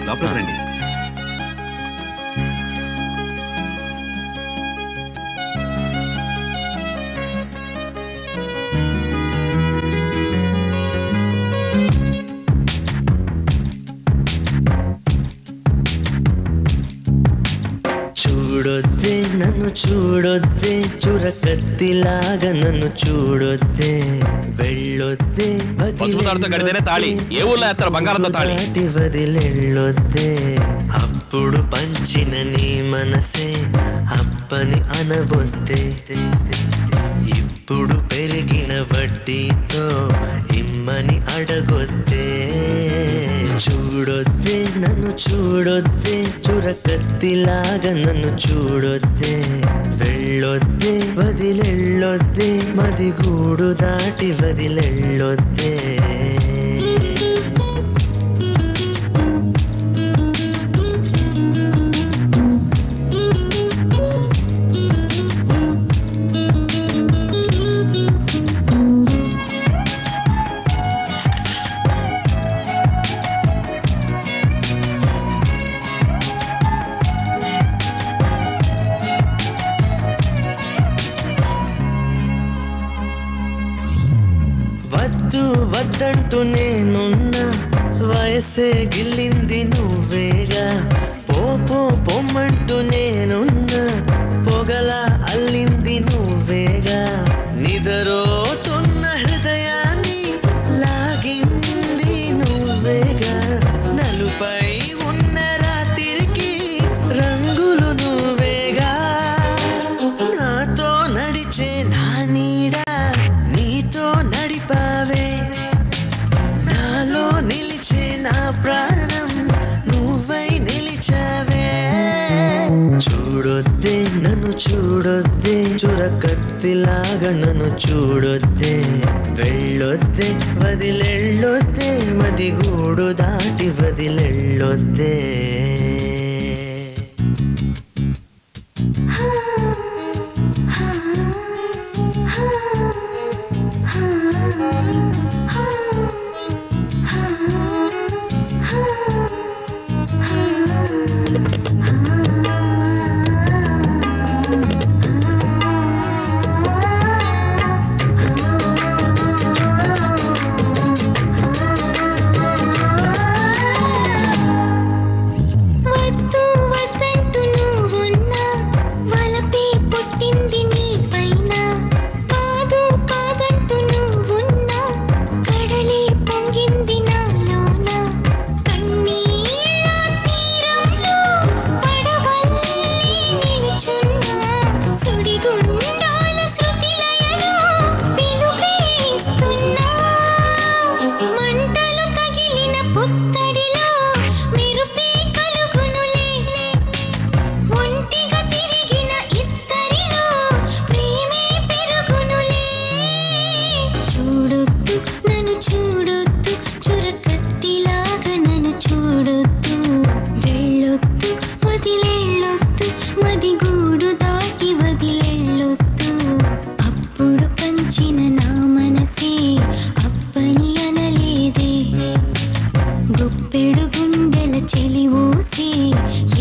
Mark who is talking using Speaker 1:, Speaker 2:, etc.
Speaker 1: లోపలికి రండి
Speaker 2: చూడొద్దే నన్ను చూడొద్దే చురకత్తిలాగా నన్ను చూడొద్దే వెళ్ళొద్దే
Speaker 1: పసుపు తాడుతో కడితేనే తాళి. ఏ ఊర్లో వేస్తారు బంగారంతో తాళి?
Speaker 2: దాటి వదిలెళ్ళొద్దే అప్పుడు పంచిన నీ మనసే అప్పని అనవొద్దే ఇప్పుడు పెరిగిన వడ్డీతో ఇమ్మని అడగొద్దే చూడొద్దే నన్ను చూడొద్దే చురకత్తిలాగా నన్ను చూడొద్దే వెళ్ళొద్దే వదిలెళ్ళొద్దే మది గూడు దాటి వదిలెళ్ళొద్దే వద్దు వద్దంటూ నేనున్నా వయసే గిల్లింది నువ్వేగా పో పో పొమ్మంటూ నేనున్నా పొగల అల్లింది నువ్వేగా నిదరోతున్న హృదయాన్ని లాగింది నువ్వేగా నలుపై ఉన్న రాత్రికి రంగులు నువ్వేగా నాతో నడిచే నా నీడ నీతో నడిపావే నాలో నిలిచే నా ప్రాణం నువ్వై నిలిచావే చూడొద్దే నన్ను చూడొద్దే చురకత్తిలాగా నన్ను చూడొద్దే వెళ్ళొద్దే వదిలెళ్ళొద్దే మది గూడు దాటి వదిలెళ్ళొద్దే
Speaker 3: వద్దు వద్దంటూ నువ్వున్నా వలపే పుట్టింది నీ పైన కాదు కాదంటూ నువ్వున్నా కడలే పొంగింది నాలోన కన్నీళ్ళ తీరంలో పడవల్లే నిలుచున్నా సుడిగుండాల శృతిలయలో పిలుపేస్తున్నా మంటలు తగిలిన పుత్తడిలో మెరుపే కలుగునులే ఒంటిగా తిరిగిన ఇద్దరిలో ప్రేమే పెరుగునులే చూడొద్దు నన్ను చూడొద్దు చురకత్తిలాగా నన్ను చూడొద్దు వెళ్ళొద్దు వదిలెళ్ళొద్దు మది గూడు దాటి వదిలెళ్ళొద్దు అప్పుడు పంచిన నా మనసే అప్పని అనలేదే గుప్పెడు గుండెల చెలి ఊసి